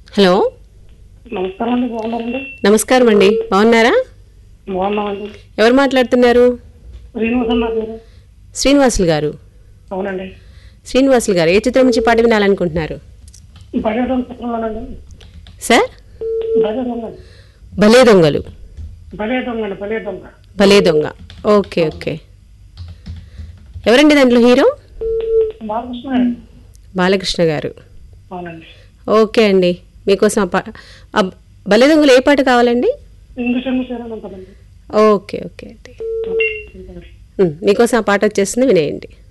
hello నమస్కారం అండి బాగున్నారండి నమస్కారం అండి బాగున్నారా బాగున్నామండి ఎవరు మాట్లాడుతున్నారు శ్రీనివాస్ అన్న పేరు శ్రీనివాసులు గారు అవునండి శ్రీనివాసులు గారు ఏ చిత్రం నుంచి పాట వినాలనుకుంటున్నారు బడే దొంగ చిత్రంలోనండి సార్ బడే దొంగ భలే దొంగలు బడే దొంగ అండి బడే దొంగ భలే దొంగ ఓకే ఓకే ఎవరండి దాంట్లో హీరో బాలకృష్ణ గారు బాలకృష్ణ గారు అవునండి ఓకే అండి మీకోసం ఆ పా ఆ భలే దొంగలు ఏ పాట కావాలండి ఇంగ్లీష్ ఇంగ్లీష్ ఏమైనా ఉంటుందండి ఓకే ఓకే అండి ఉమ్, మీకోసం ఆ పాట వచ్చేస్తుంది వినేయండి